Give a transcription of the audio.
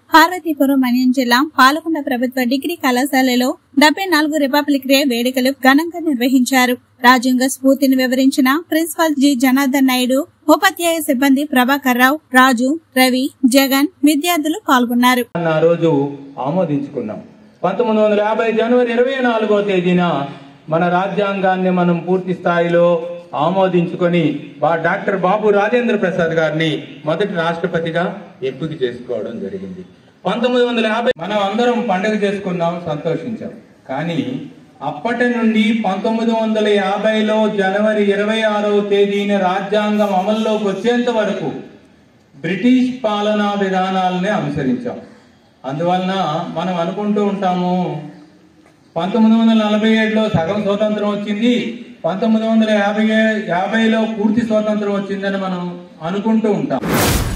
పార్వతీపురం మన్యం జిల్లా పాలకొండ ప్రభుత్వ డిగ్రీ కళాశాలలో డెబ్బై నాలుగు రిపబ్లిక్ డే వేడుకలు ఘనంగా నిర్వహించారు రాజ్యాంగ స్ఫూర్తిని వివరించిన ప్రిన్సిపల్ జి జనార్దన్ నాయుడు ఉపాధ్యాయ సిబ్బంది ప్రభాకర్ రావు రాజు రవి జగన్ విద్యార్థులు పాల్గొన్నారు ఆ రోజు ఆమోదించుకున్నాం పంతొమ్మిది వందల యాభై జనవరి ఇరవై నాలుగో తేదీన మన రాజ్యాంగాన్ని మనం పూర్తి స్థాయిలో ఆమోదించుకొని బా డాక్టర్ బాబు రాజేంద్ర ప్రసాద్ గారిని మొదటి రాష్ట్రపతిగా ఎంపిక చేసుకోవడం జరిగింది పంతొమ్మిది వందల యాభై మనం అందరం పండుగ చేసుకున్నాం సంతోషించాం కానీ అప్పటి నుండి పంతొమ్మిది వందల యాభైలో జనవరి ఇరవై ఆరవ తేదీన రాజ్యాంగం అమల్లోకి వచ్చేంత వరకు బ్రిటిష్ పాలనా విధానాలనే అనుసరించాం అందువలన మనం అనుకుంటూ ఉంటాము పంతొమ్మిది వందల నలభై ఏడులో సగం స్వాతంత్రం వచ్చింది పంతొమ్మిది వందల యాభై యాభైలో పూర్తి స్వాతంత్రం వచ్చిందని మనం అనుకుంటూ ఉంటాం